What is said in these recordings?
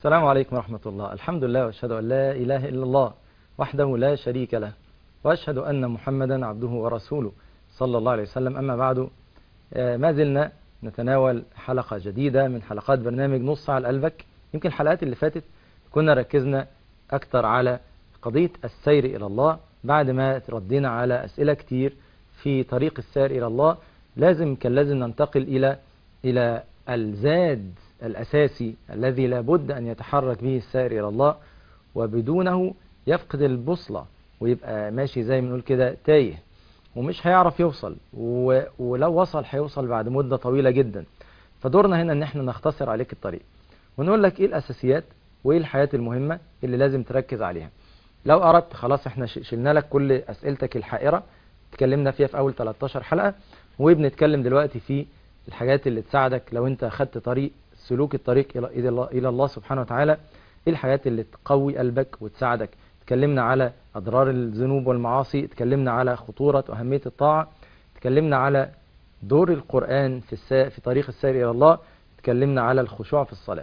السلام عليكم ورحمة الله الحمد لله وأشهد أن لا إله إلا الله وحده لا شريك له وأشهد أن محمدا عبده ورسوله صلى الله عليه وسلم أما بعد آه، ما زلنا نتناول حلقة جديدة من حلقات برنامج نص على قلبك يمكن الحلقات اللي فاتت كنا ركزنا أكثر على قضية السير إلى الله بعد ما ردينا على أسئلة كتير في طريق السير إلى الله لازم كان لازم ننتقل إلى إلى الزاد الأساسي الذي لابد أن يتحرك به السائر إلى الله وبدونه يفقد البوصلة ويبقى ماشي زي ما نقول كده تايه ومش هيعرف يوصل و... ولو وصل هيوصل بعد مدة طويلة جدا فدورنا هنا ان احنا نختصر عليك الطريق ونقول لك ايه الاساسيات وايه الحاجات المهمة اللي لازم تركز عليها لو اردت خلاص احنا ش- شلنا لك كل اسئلتك الحائرة اتكلمنا فيها في اول 13 حلقة وبنتكلم دلوقتي في الحاجات اللي تساعدك لو انت اخدت طريق سلوك الطريق الى الى الله, إلى الله سبحانه وتعالى ايه الحاجات اللي تقوي قلبك وتساعدك اتكلمنا على اضرار الذنوب والمعاصي اتكلمنا على خطورة واهمية الطاعة اتكلمنا على دور القرآن في السا... في طريق السير الى الله اتكلمنا على الخشوع في الصلاة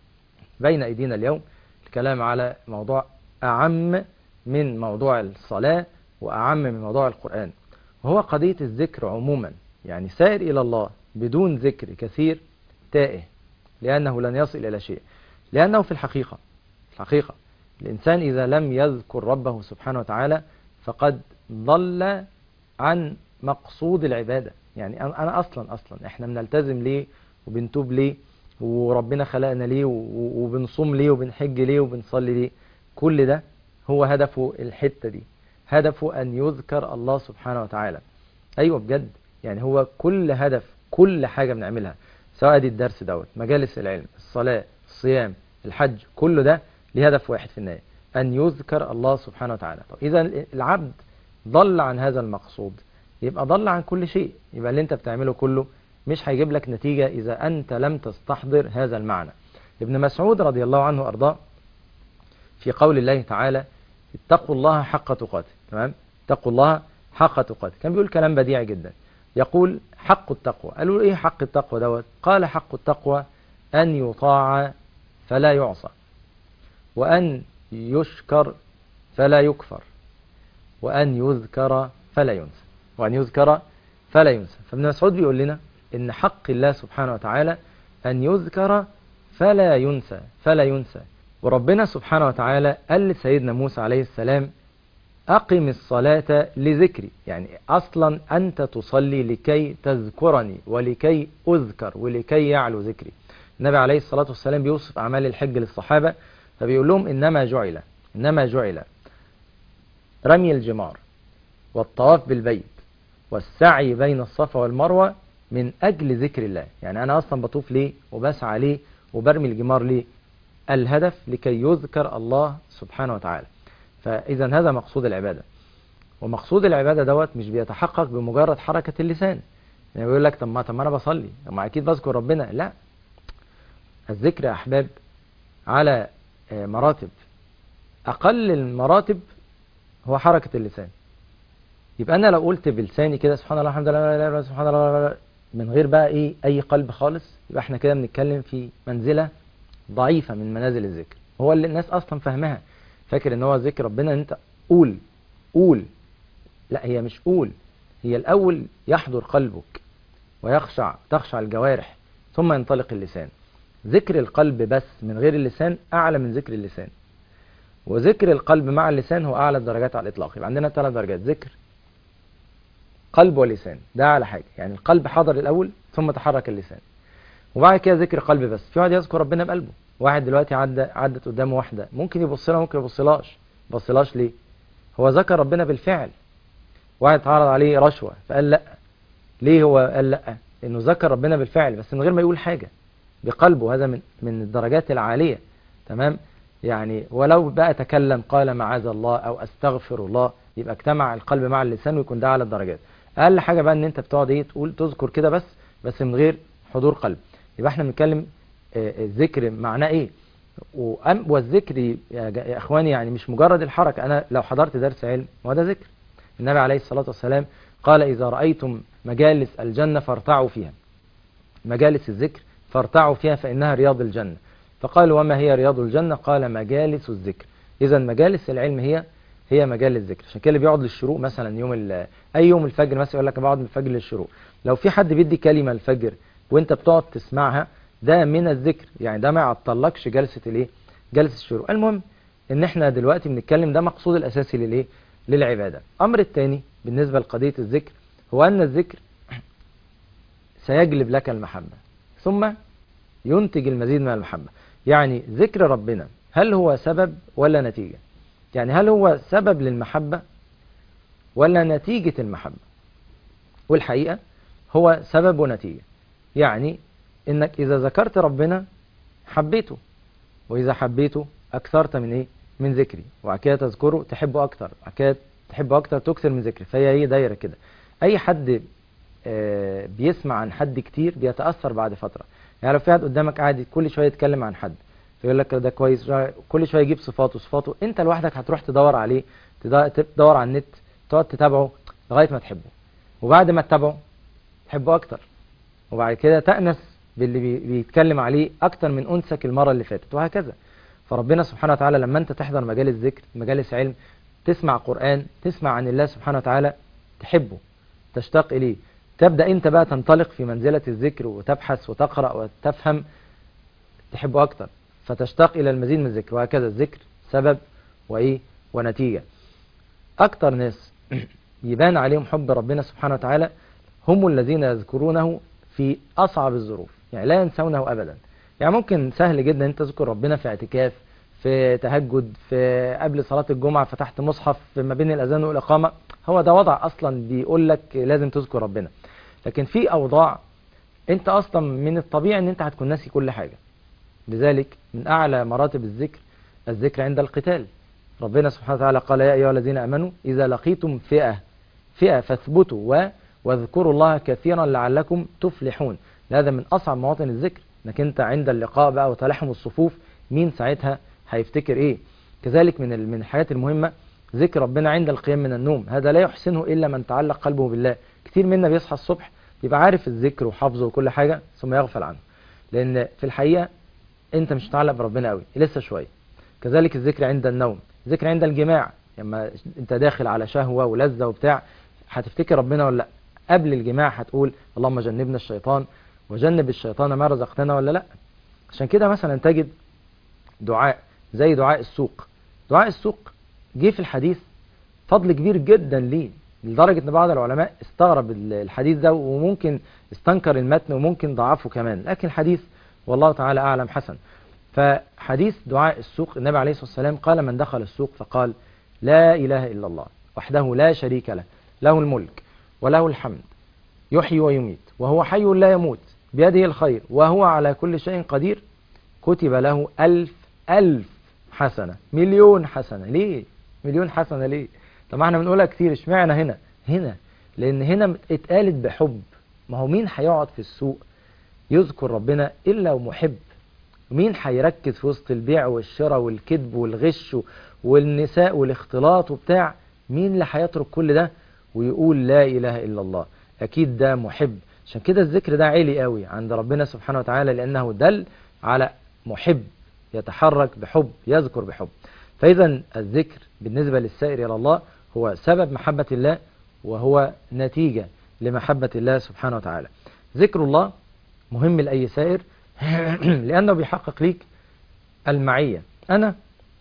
بين ايدينا اليوم الكلام على موضوع اعم من موضوع الصلاة واعم من موضوع القرآن وهو قضية الذكر عموما يعني سائر الى الله بدون ذكر كثير تائه لأنه لن يصل إلى شيء لأنه في الحقيقة في الحقيقة الإنسان إذا لم يذكر ربه سبحانه وتعالى فقد ضل عن مقصود العبادة يعني أنا أنا أصلا أصلا إحنا بنلتزم ليه وبنتوب ليه وربنا خلقنا ليه و- وبنصوم ليه وبنحج ليه وبنصلي ليه كل ده هو هدفه الحتة دي هدفه أن يذكر الله سبحانه وتعالى أيوة بجد يعني هو كل هدف كل حاجة بنعملها سواء دي الدرس دوت مجالس العلم الصلاة الصيام الحج كل ده ليه هدف واحد في النهاية أن يذكر الله سبحانه وتعالى طب إذا العبد ضل عن هذا المقصود يبقى ضل عن كل شيء يبقى اللي انت بتعمله كله مش هيجيب لك نتيجة إذا أنت لم تستحضر هذا المعنى ابن مسعود رضي الله عنه وأرضاه في قول الله تعالى اتقوا الله حق تقاته تمام اتقوا الله حق تقاته كان بيقول كلام بديع جدا يقول حق التقوى قالوا له ايه حق التقوى دوت قال حق التقوى ان يطاع فلا يعصى وان يشكر فلا يكفر وان يذكر فلا ينسى وان يذكر فلا ينسى فابن مسعود بيقول لنا ان حق الله سبحانه وتعالى ان يذكر فلا ينسى فلا ينسى وربنا سبحانه وتعالى قال لسيدنا موسى عليه السلام أقم الصلاة لذكري يعني أصلا أنت تصلي لكي تذكرني ولكي أذكر ولكي يعلو ذكري النبي عليه الصلاة والسلام بيوصف أعمال الحج للصحابة فبيقول لهم إنما جعل إنما جعل رمي الجمار والطواف بالبيت والسعي بين الصفا والمروة من أجل ذكر الله يعني أنا أصلا بطوف ليه وبسعى ليه وبرمي الجمار ليه الهدف لكي يذكر الله سبحانه وتعالى فإذا هذا مقصود العبادة ومقصود العبادة دوت مش بيتحقق بمجرد حركة اللسان يعني بيقول لك طب ما طب ما أنا بصلي طب ما أكيد بذكر ربنا لا الذكر يا أحباب على آه، مراتب أقل المراتب هو حركة اللسان يبقى أنا لو قلت بلساني كده سبحان الله الحمد لله لا إله إلا الله سبحان الله لا إله إلا الله، من غير بقى إيه أي قلب خالص يبقى إحنا كده بنتكلم في منزلة ضعيفة من منازل الذكر هو اللي الناس أصلا فاهمها فاكر ان هو ذكر ربنا ان انت قول قول لا هي مش قول هي الاول يحضر قلبك ويخشع تخشع الجوارح ثم ينطلق اللسان ذكر القلب بس من غير اللسان اعلى من ذكر اللسان وذكر القلب مع اللسان هو اعلى الدرجات على الاطلاق يبقى عندنا ثلاث درجات ذكر قلب ولسان ده اعلى حاجه يعني القلب حضر الاول ثم تحرك اللسان وبعد كده ذكر قلب بس في واحد يذكر ربنا بقلبه واحد دلوقتي عدى عدت قدامه واحده ممكن يبص لها ممكن يبصلهاش بصلهاش ليه هو ذكر ربنا بالفعل واحد اتعرض عليه رشوه فقال لا ليه هو قال لا انه ذكر ربنا بالفعل بس من غير ما يقول حاجه بقلبه هذا من من الدرجات العاليه تمام يعني ولو بقى تكلم قال معاذ الله او استغفر الله يبقى اجتمع القلب مع اللسان ويكون ده على الدرجات اقل حاجه بقى ان انت بتقعد ايه تقول تذكر كده بس بس من غير حضور قلب يبقى احنا بنتكلم آه، الذكر معناه ايه وأم- والذكر يا ج- يا اخواني يعني مش مجرد الحركه انا لو حضرت درس علم ما هو ده ذكر النبي عليه الصلاه والسلام قال اذا رايتم مجالس الجنه فارتعوا فيها مجالس الذكر فارتعوا فيها فانها رياض الجنه فقال وما هي رياض الجنة قال مجالس الذكر إذا مجالس العلم هي هي مجال الذكر عشان كده اللي بيقعد للشروق مثلا يوم ال- أي يوم الفجر مثلا يقول لك أنا بقعد من الفجر للشروق لو في حد بيدي كلمة الفجر وأنت بتقعد تسمعها ده من الذكر يعني ده ما يعطلكش جلسة الايه جلسة الشروق المهم ان احنا دلوقتي بنتكلم ده مقصود الاساسي للايه للعبادة الامر الثاني بالنسبة لقضية الذكر هو ان الذكر سيجلب لك المحبة ثم ينتج المزيد من المحبة يعني ذكر ربنا هل هو سبب ولا نتيجة يعني هل هو سبب للمحبة ولا نتيجة المحبة والحقيقة هو سبب ونتيجة يعني انك اذا ذكرت ربنا حبيته واذا حبيته اكثرت من ايه من ذكري وبعد كده تذكره تحبه اكتر وبعد كده تحبه اكتر تكثر من ذكري فهي هي دايره كده اي حد آه، بيسمع عن حد كتير بيتاثر بعد فتره يعني لو في حد قدامك قاعد كل شويه يتكلم عن حد فيقول لك ده كويس كل شويه يجيب صفاته صفاته انت لوحدك هتروح تدور عليه تدا- تدور على النت تقعد تتابعه لغايه ما تحبه وبعد ما تتابعه تحبه اكتر وبعد كده تأنس باللي بي- بيتكلم عليه أكتر من أنسك المرة اللي فاتت وهكذا فربنا سبحانه وتعالى لما أنت تحضر مجالس ذكر مجالس علم تسمع قرآن تسمع عن الله سبحانه وتعالى تحبه تشتاق إليه تبدأ أنت بقى تنطلق في منزلة الذكر وتبحث وتقرأ وتفهم تحبه أكتر فتشتاق إلى المزيد من الذكر وهكذا الذكر سبب وإيه ونتيجة أكتر ناس يبان عليهم حب ربنا سبحانه وتعالى هم الذين يذكرونه في أصعب الظروف يعني لا ينسونه أبدا يعني ممكن سهل جدا أنت تذكر ربنا في اعتكاف في تهجد في قبل صلاة الجمعة فتحت مصحف ما بين الأذان والإقامة هو ده وضع أصلا بيقول لك لازم تذكر ربنا لكن في أوضاع أنت أصلا من الطبيعي أن أنت هتكون ناسي كل حاجة لذلك من أعلى مراتب الذكر الذكر عند القتال ربنا سبحانه وتعالى قال يا أيها الذين أمنوا إذا لقيتم فئة فئة فاثبتوا و واذكروا الله كثيرا لعلكم تفلحون هذا من أصعب مواطن الذكر انك انت عند اللقاء بقى وتلاحم الصفوف مين ساعتها هيفتكر ايه كذلك من ال- من الحاجات المهمة ذكر ربنا عند القيام من النوم هذا لا يحسنه إلا من تعلق قلبه بالله كتير منا بيصحى الصبح يبقى عارف الذكر وحافظه وكل حاجة ثم يغفل عنه لأن في الحقيقة انت مش متعلق بربنا قوي لسه شوية كذلك الذكر عند النوم الذكر عند الجماع لما انت داخل على شهوة ولذة وبتاع هتفتكر ربنا ولا لا قبل الجماع هتقول اللهم جنبنا الشيطان وجنب الشيطان ما رزقتنا ولا لا عشان كده مثلا تجد دعاء زي دعاء السوق دعاء السوق جه في الحديث فضل كبير جدا ليه لدرجة ان بعض العلماء استغرب ال- الحديث ده وممكن استنكر المتن وممكن ضعفه كمان لكن الحديث والله تعالى اعلم حسن فحديث دعاء السوق النبي عليه الصلاة والسلام قال من دخل السوق فقال لا إله إلا الله وحده لا شريك له له الملك وله الحمد يحيي ويميت وهو حي لا يموت بيده الخير وهو على كل شيء قدير كتب له ألف ألف حسنة مليون حسنة ليه مليون حسنة ليه طب ما احنا بنقولها كتير اشمعنى هنا هنا لأن هنا اتقالت بحب ما هو مين هيقعد في السوق يذكر ربنا إلا ومحب مين هيركز في وسط البيع والشراء والكذب والغش والنساء والاختلاط وبتاع مين اللي هيترك كل ده ويقول لا إله إلا الله أكيد ده محب عشان كده الذكر ده عالي قوي عند ربنا سبحانه وتعالى لأنه دل على محب يتحرك بحب يذكر بحب فإذا الذكر بالنسبة للسائر إلى الله هو سبب محبة الله وهو نتيجة لمحبة الله سبحانه وتعالى ذكر الله مهم لأي سائر لأنه بيحقق ليك المعية أنا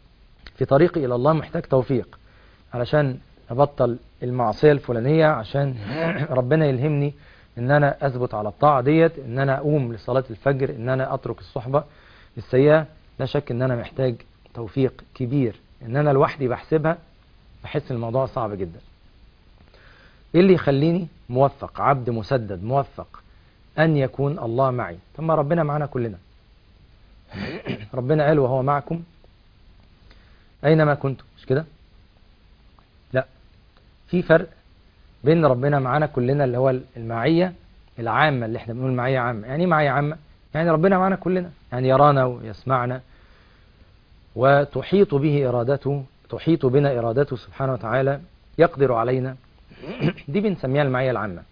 في طريقي إلى الله محتاج توفيق علشان أبطل المعصية الفلانية عشان ربنا يلهمني إن أنا أثبت على الطاعة ديت إن أنا أقوم لصلاة الفجر إن أنا أترك الصحبة السيئة لا شك إن أنا محتاج توفيق كبير إن أنا لوحدي بحسبها بحس الموضوع صعب جدا إيه اللي يخليني موفق عبد مسدد موفق أن يكون الله معي طب ما ربنا معنا كلنا ربنا قال وهو معكم أينما كنتم مش كده لا في فرق بين ربنا معانا كلنا اللي هو المعية العامة اللي احنا بنقول معية عامة يعني ايه معية عامة يعني ربنا معانا كلنا يعني يرانا ويسمعنا وتحيط به إرادته تحيط بنا إرادته سبحانه وتعالى يقدر علينا دي بنسميها المعية العامة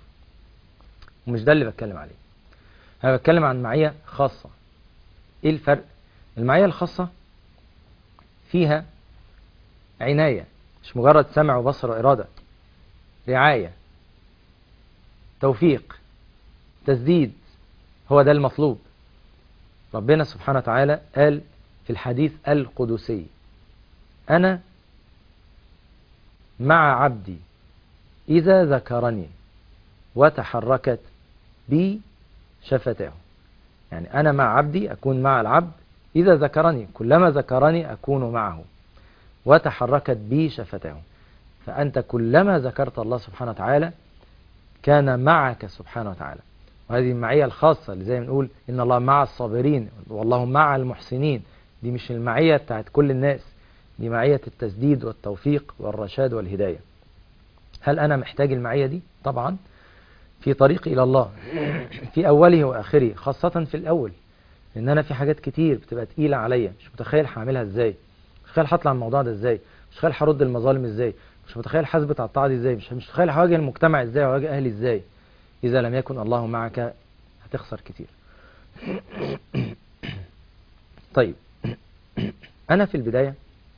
ومش ده اللي بتكلم عليه أنا بتكلم عن معية خاصة إيه الفرق؟ المعية الخاصة فيها عناية مش مجرد سمع وبصر وإرادة رعاية توفيق تسديد هو ده المطلوب ربنا سبحانه وتعالى قال في الحديث القدسي أنا مع عبدي إذا ذكرني وتحركت بي شفتاه يعني أنا مع عبدي أكون مع العبد إذا ذكرني كلما ذكرني أكون معه وتحركت بي شفتاه فأنت كلما ذكرت الله سبحانه وتعالى كان معك سبحانه وتعالى وهذه المعية الخاصة اللي زي ما نقول إن الله مع الصابرين والله مع المحسنين دي مش المعية بتاعت كل الناس دي معية التسديد والتوفيق والرشاد والهداية هل أنا محتاج المعية دي؟ طبعا في طريقي إلى الله في أوله وآخره خاصة في الأول لأن أنا في حاجات كتير بتبقى تقيلة عليا مش متخيل هعملها إزاي مش متخيل هطلع من الموضوع ده إزاي مش متخيل هرد المظالم إزاي مش متخيل حاسبة على الطاعة دي إزاي مش مش متخيل هواجه المجتمع إزاي وهواجه أهلي إزاي إذا لم يكن الله معك هتخسر كتير طيب أنا في البداية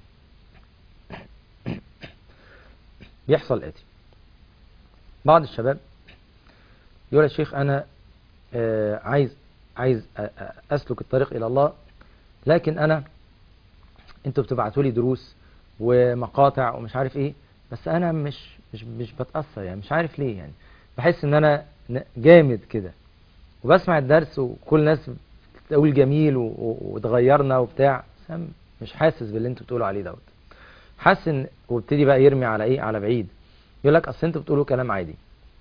بيحصل الآتي بعض الشباب يقول يا شيخ أنا آه عايز عايز أسلك الطريق إلى الله لكن أنا أنتوا بتبعتوا لي دروس ومقاطع ومش عارف إيه بس أنا مش مش مش بتأثر يعني مش عارف ليه يعني بحس إن أنا جامد كده وبسمع الدرس وكل الناس تقول جميل وتغيرنا وبتاع بس أنا مش حاسس باللي انتوا بتقولوا عليه دوت حاسس ان وابتدي بقى يرمي على ايه على بعيد يقول لك اصل انتوا بتقولوا كلام عادي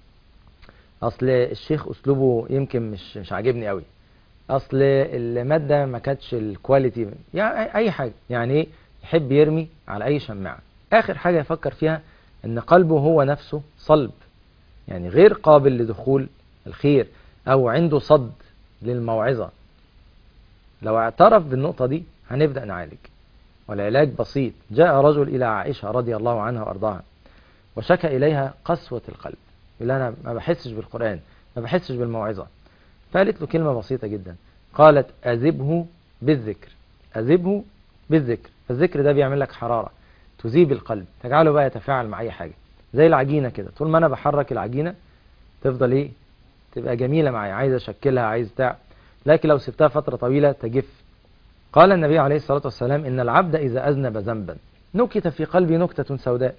اصل الشيخ اسلوبه يمكن مش مش عاجبني قوي اصل الماده ما كانتش الكواليتي يعني اي حاجه يعني ايه يحب يرمي على اي شماعه اخر حاجه يفكر فيها ان قلبه هو نفسه صلب يعني غير قابل لدخول الخير او عنده صد للموعظه لو اعترف بالنقطه دي هنبدا نعالج والعلاج بسيط جاء رجل الى عائشه رضي الله عنها وارضاها وشكى اليها قسوه القلب يقول انا ما بحسش بالقران ما بحسش بالموعظه فقالت له كلمه بسيطه جدا قالت اذبه بالذكر اذبه بالذكر فالذكر ده بيعمل لك حراره تذيب القلب تجعله بقى يتفاعل مع اي حاجه زي العجينه كده طول ما انا بحرك العجينه تفضل ايه تبقى جميله معايا عايز اشكلها عايز بتاع لكن لو سبتها فتره طويله تجف قال النبي عليه الصلاه والسلام ان العبد اذا اذنب ذنبا نكت في قلبي نكته سوداء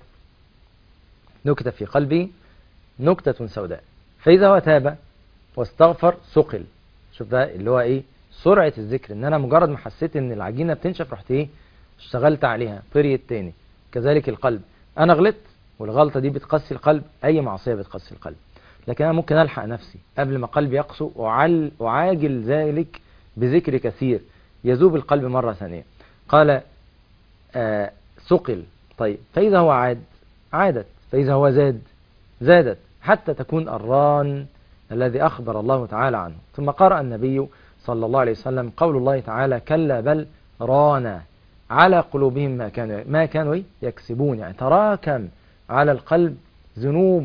نكت في قلبي نكته سوداء فاذا هو تاب واستغفر سقل شوف ده اللي هو ايه سرعه الذكر ان انا مجرد ما حسيت ان العجينه بتنشف رحت ايه اشتغلت عليها طريت تاني كذلك القلب انا غلطت والغلطه دي بتقسي القلب اي معصيه بتقسي القلب لكن انا ممكن الحق نفسي قبل ما قلبي يقسو وعل اعاجل ذلك بذكر كثير يذوب القلب مره ثانيه قال آه سقل طيب فاذا هو عاد عادت فاذا هو زاد زادت حتى تكون الران الذي اخبر الله تعالى عنه ثم قرأ النبي صلى الله عليه وسلم قول الله تعالى كلا بل ران على قلوبهم ما كانوا ما كانوا يكسبون يعني تراكم على القلب ذنوب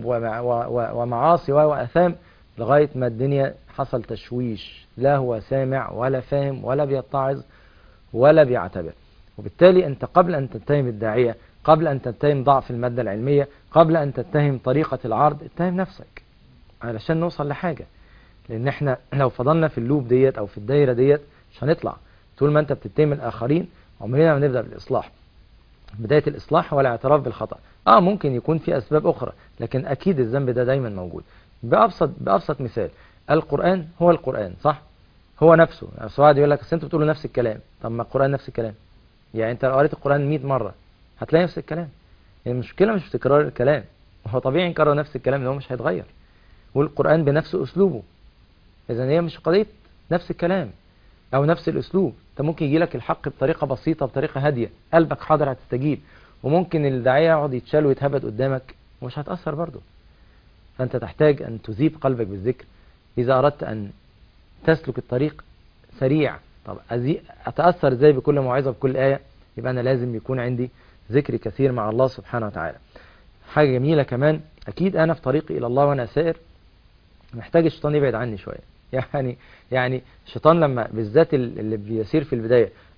ومعاصي وأثام لغاية ما الدنيا حصل تشويش لا هو سامع ولا فاهم ولا بيتعظ ولا بيعتبر وبالتالي أنت قبل أن تتهم الداعية قبل أن تتهم ضعف المادة العلمية قبل أن تتهم طريقة العرض اتهم نفسك علشان نوصل لحاجة لأن احنا لو فضلنا في اللوب ديت أو في الدايرة ديت مش هنطلع طول ما أنت بتتهم الآخرين عمرنا ما نبدأ بالإصلاح بداية الإصلاح هو الاعتراف بالخطأ اه ممكن يكون في اسباب اخرى لكن اكيد الذنب ده دايما موجود بابسط بابسط مثال القران هو القران صح هو نفسه يعني سواء يقول لك اصل انتوا بتقولوا نفس الكلام طب ما القران نفس الكلام يعني انت لو قريت القران 100 مره هتلاقي نفس الكلام يعني المشكله مش في تكرار الكلام هو طبيعي نكرر نفس الكلام ان هو مش هيتغير والقران بنفس اسلوبه اذا هي مش قضيه نفس الكلام او نفس الاسلوب انت ممكن يجي لك الحق بطريقه بسيطه بطريقه هاديه قلبك حاضر هتستجيب وممكن الداعية يقعد يتشال ويتهبد قدامك ومش هتأثر برضه فأنت تحتاج أن تذيب قلبك بالذكر إذا أردت أن تسلك الطريق سريع طب أتأثر إزاي بكل موعظة بكل آية يبقى أنا لازم يكون عندي ذكر كثير مع الله سبحانه وتعالى حاجة جميلة كمان أكيد أنا في طريقي إلى الله وأنا سائر محتاج الشيطان يبعد عني شوية يعني يعني الشيطان لما بالذات اللي بيسير في البداية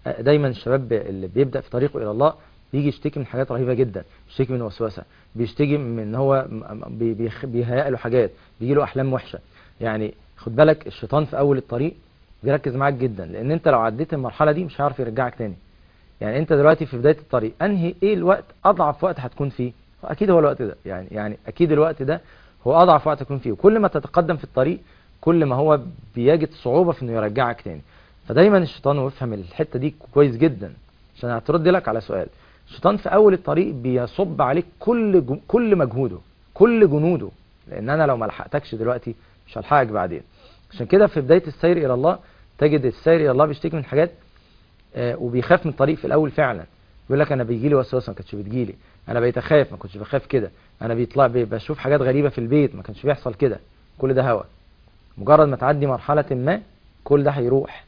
دايما الشباب اللي بيبدأ في طريقه إلى الله بيجي يشتكي من حاجات رهيبة جدا بيشتكي من وسوسة بيشتكي من ان هو بي- بيخ- بيهيأ له حاجات بيجي له أحلام وحشة يعني خد بالك الشيطان في أول الطريق بيركز معاك جدا لأن أنت لو عديت المرحلة دي مش هيعرف يرجعك تاني يعني أنت دلوقتي في بداية الطريق أنهي إيه الوقت أضعف وقت هتكون فيه أكيد هو الوقت ده يعني يعني أكيد الوقت ده هو أضعف وقت تكون فيه وكل ما تتقدم في الطريق كل ما هو بيجد صعوبة في إنه يرجعك تاني فدايما الشيطان ويفهم الحتة دي كويس جدا عشان هترد لك على سؤال الشيطان في اول الطريق بيصب عليك كل جو كل مجهوده كل جنوده لان انا لو ما لحقتكش دلوقتي مش هلحقك بعدين عشان كده في بدايه السير الى الله تجد السير الى الله بيشتكي من حاجات آه وبيخاف من الطريق في الاول فعلا بيقول لك انا بيجي لي وسوسه ما كانتش بتجيلي انا بقيت اخاف ما كنتش بخاف كده انا بيطلع بي- بشوف حاجات غريبه في البيت ما كانش بيحصل كده كل ده هوا مجرد ما تعدي مرحله ما كل ده هيروح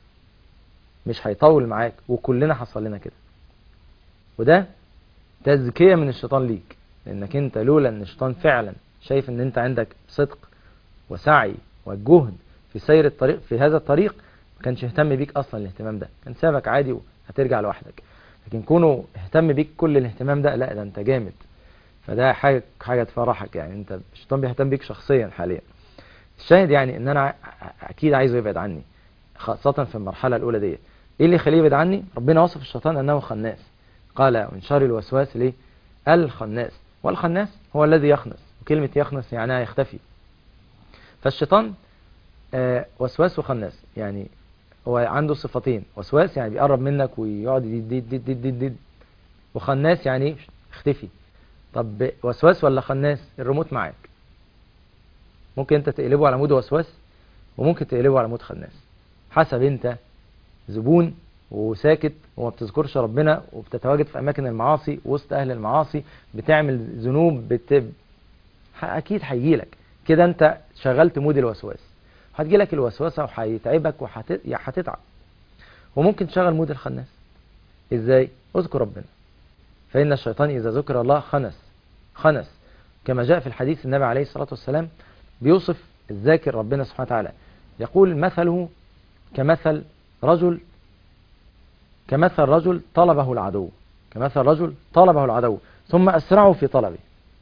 مش هيطول معاك وكلنا حصل لنا كده وده تزكية من الشيطان ليك لانك انت لولا ان الشيطان فعلا شايف ان انت عندك صدق وسعي وجهد في سير الطريق في هذا الطريق ما كانش يهتم بيك اصلا الاهتمام ده كان سابك عادي وهترجع لوحدك لكن كونه اهتم بيك كل الاهتمام ده لا ده انت جامد فده حاجة حاجة تفرحك يعني انت الشيطان بيهتم بيك شخصيا حاليا الشاهد يعني ان انا ع- اكيد عايزه يبعد عني خاصة في المرحلة الاولى دي ايه اللي يخليه يبعد عني ربنا وصف الشيطان انه خناس قال من شر الوسواس ليه الخناس والخناس هو الذي يخنس وكلمة يخنس معناها يختفي فالشيطان آه، وسواس وخناس يعني هو عنده صفتين وسواس يعني بيقرب منك ويقعد يدد يدد يدد يدد وخناس يعني إيه؟ اختفي طب وسواس ولا خناس الريموت معاك ممكن انت تقلبه على مود وسواس وممكن تقلبه على مود خناس حسب انت زبون وساكت وما بتذكرش ربنا وبتتواجد في اماكن المعاصي وسط اهل المعاصي بتعمل ذنوب بت... ح- اكيد هيجيلك كده انت شغلت مود الوسواس هتجيلك الوسوسه وهيتعبك وهتتعب وممكن تشغل مود الخناس ازاي اذكر ربنا فان الشيطان اذا ذكر الله خنس خنس كما جاء في الحديث النبي عليه الصلاه والسلام بيوصف الذاكر ربنا سبحانه وتعالى يقول مثله كمثل رجل كمثل رجل طلبه العدو كمثل رجل طلبه العدو ثم أسرعوا في طلبه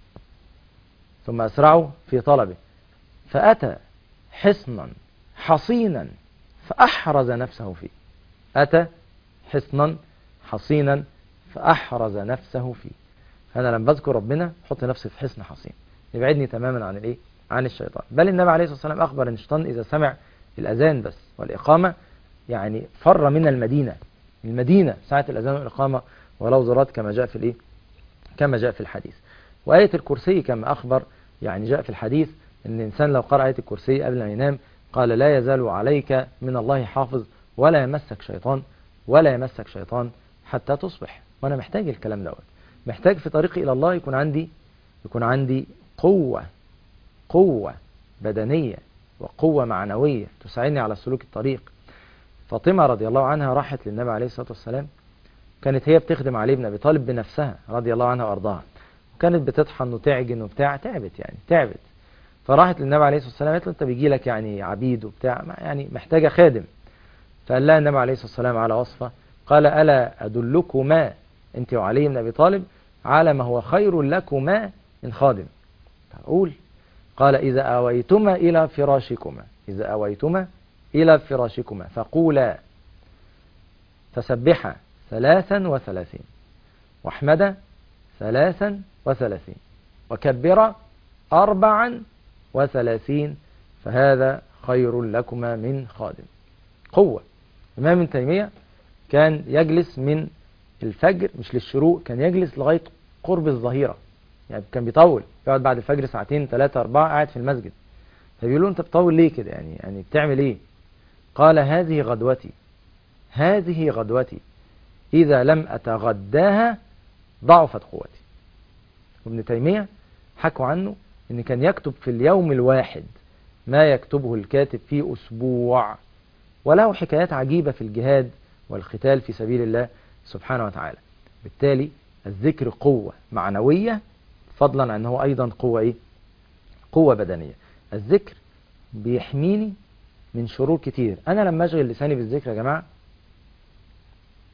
ثم أسرعوا في طلبه فأتى حصنا حصينا فأحرز نفسه فيه أتى حصنا حصينا فأحرز نفسه فيه أنا لما بذكر ربنا حط نفسي في حصن حصين يبعدني تماما عن الإيه؟ عن الشيطان بل النبي عليه الصلاة والسلام أخبر أن الشيطان إذا سمع الأذان بس والإقامة يعني فر من المدينة المدينة ساعة الأذان والإقامة ولو زرات كما جاء في الإيه؟ كما جاء في الحديث وآية الكرسي كما أخبر يعني جاء في الحديث أن الإنسان لو قرأ آية الكرسي قبل ما ينام قال لا يزال عليك من الله حافظ ولا يمسك شيطان ولا يمسك شيطان حتى تصبح وأنا محتاج الكلام دوت محتاج في طريقي إلى الله يكون عندي يكون عندي قوة قوة بدنية وقوة معنوية تساعدني على سلوك الطريق فاطمة رضي الله عنها راحت للنبي عليه الصلاة والسلام كانت هي بتخدم علي بن أبي طالب بنفسها رضي الله عنها وأرضاها وكانت بتطحن وتعجن وبتاع تعبت يعني تعبت فراحت للنبي عليه الصلاة والسلام قالت له أنت بيجي لك يعني عبيد وبتاع يعني محتاجة خادم فقال لها النبي عليه الصلاة والسلام على وصفة قال ألا أدلكما أنت وعلي بن أبي طالب على ما هو خير لكما من خادم فأقول قال إذا أويتما إلى فراشكما إذا أويتما إلى فراشكما فقولا فسبحا ثلاثا وثلاثين واحمدا ثلاثا وثلاثين وكبر أربعا وثلاثين فهذا خير لكما من خادم قوة إمام ابن تيمية كان يجلس من الفجر مش للشروق كان يجلس لغاية قرب الظهيرة يعني كان بيطول يقعد بعد الفجر ساعتين ثلاثة أربعة قاعد في المسجد فبيقولوا أنت بتطول ليه كده يعني يعني بتعمل إيه قال هذه غدوتي هذه غدوتي إذا لم أتغداها ضعفت قوتي وابن تيمية حكوا عنه أن كان يكتب في اليوم الواحد ما يكتبه الكاتب في أسبوع وله حكايات عجيبة في الجهاد والقتال في سبيل الله سبحانه وتعالى بالتالي الذكر قوة معنوية فضلا عن أنه أيضا قوة إيه؟ قوة بدنية الذكر بيحميني من شرور كتير أنا لما أشغل لساني بالذكر يا جماعة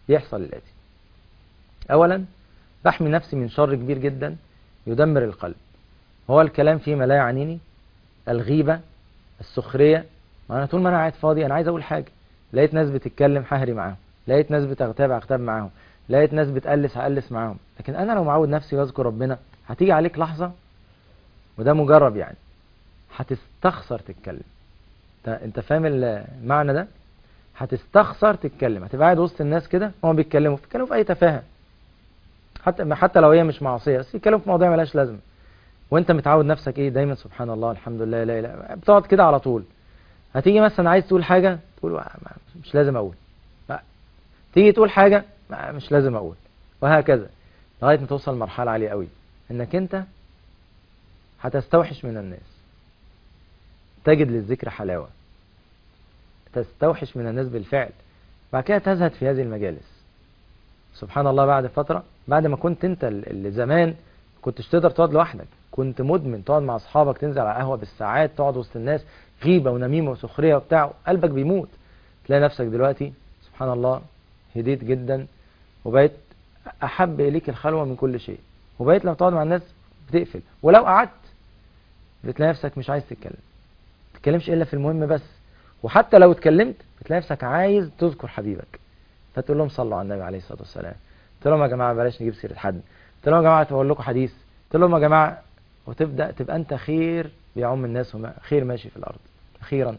يحصل الآتي أولا بحمي نفسي من شر كبير جدا يدمر القلب هو الكلام فيما لا يعنيني الغيبة السخرية ما أنا طول ما أنا قاعد فاضي أنا عايز أقول حاجة لقيت ناس بتتكلم حهري معاهم لقيت ناس بتغتاب أغتاب معاهم لقيت ناس بتقلس هقلس معاهم لكن أنا لو معود نفسي واذكر ربنا هتيجي عليك لحظة وده مجرب يعني هتستخسر تتكلم انت انت فاهم المعنى ده هتستخسر تتكلم هتبقى قاعد وسط الناس كده هم بيتكلموا بيتكلموا في اي تفاهه حتى حتى لو هي مش معصيه بس يتكلموا في مواضيع ملهاش لازمه وانت متعود نفسك ايه دايما سبحان الله الحمد لله لا اله بتقعد كده على طول هتيجي مثلا عايز تقول حاجه تقول مش لازم اقول تيجي تقول حاجه مش لازم اقول وهكذا لغايه ما توصل لمرحله عاليه قوي انك انت هتستوحش من الناس تجد للذكر حلاوة تستوحش من الناس بالفعل بعد كده تزهد في هذه المجالس سبحان الله بعد فترة بعد ما كنت انت اللي زمان كنتش تقدر تقعد لوحدك كنت مدمن تقعد مع اصحابك تنزل على قهوة بالساعات تقعد وسط الناس غيبة ونميمة وسخرية وبتاع قلبك بيموت تلاقي نفسك دلوقتي سبحان الله هديت جدا وبقيت احب اليك الخلوة من كل شيء وبقيت لما تقعد مع الناس بتقفل ولو قعدت بتلاقي نفسك مش عايز تتكلم تتكلمش الا في المهم بس وحتى لو اتكلمت بتلاقي نفسك عايز تذكر حبيبك فتقول لهم صلوا على النبي عليه الصلاه والسلام قلت لهم يا جماعه بلاش نجيب سيره حد قلت لهم يا جماعه اقول لكم حديث قلت لهم يا جماعه وتبدا تبقى انت خير بيعم الناس وما خير ماشي في الارض اخيرا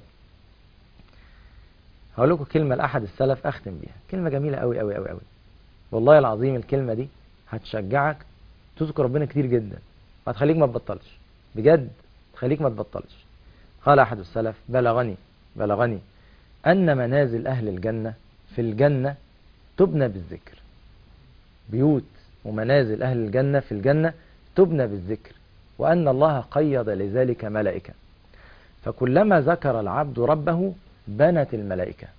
هقول لكم كلمه لاحد السلف اختم بيها كلمه جميله قوي قوي قوي قوي والله العظيم الكلمه دي هتشجعك تذكر ربنا كتير جدا وهتخليك ما تبطلش بجد تخليك ما تبطلش قال أحد السلف بلغني بلغني أن منازل أهل الجنة في الجنة تبنى بالذكر بيوت ومنازل أهل الجنة في الجنة تبنى بالذكر وأن الله قيض لذلك ملائكة فكلما ذكر العبد ربه بنت الملائكة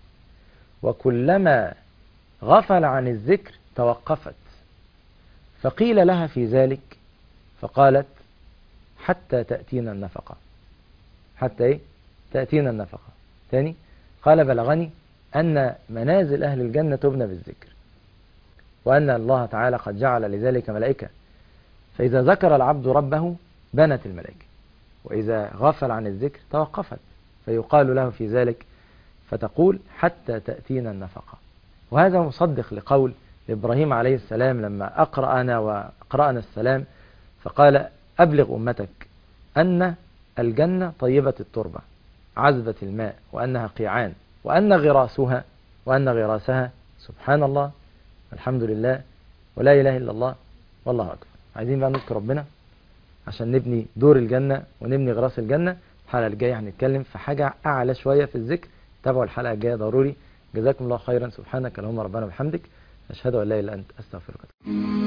وكلما غفل عن الذكر توقفت فقيل لها في ذلك فقالت حتى تأتينا النفقة حتى ايه تأتينا النفقة ثاني قال بلغني أن منازل أهل الجنة تبنى بالذكر وأن الله تعالى قد جعل لذلك ملائكة فإذا ذكر العبد ربه بنت الملائكة وإذا غفل عن الذكر توقفت فيقال له في ذلك فتقول حتى تأتينا النفقة وهذا مصدق لقول إبراهيم عليه السلام لما أقرأنا وأقرأنا السلام فقال أبلغ أمتك أن الجنة طيبة التربة عذبة الماء وأنها قيعان وأن غراسها وأن غراسها سبحان الله الحمد لله ولا إله إلا الله والله أكبر عايزين بقى نذكر ربنا عشان نبني دور الجنة ونبني غراس الجنة الحلقة الجاية هنتكلم في حاجة أعلى شوية في الذكر تابعوا الحلقة الجاية ضروري جزاكم الله خيرا سبحانك اللهم ربنا وبحمدك أشهد أن لا إله إلا أنت أستغفرك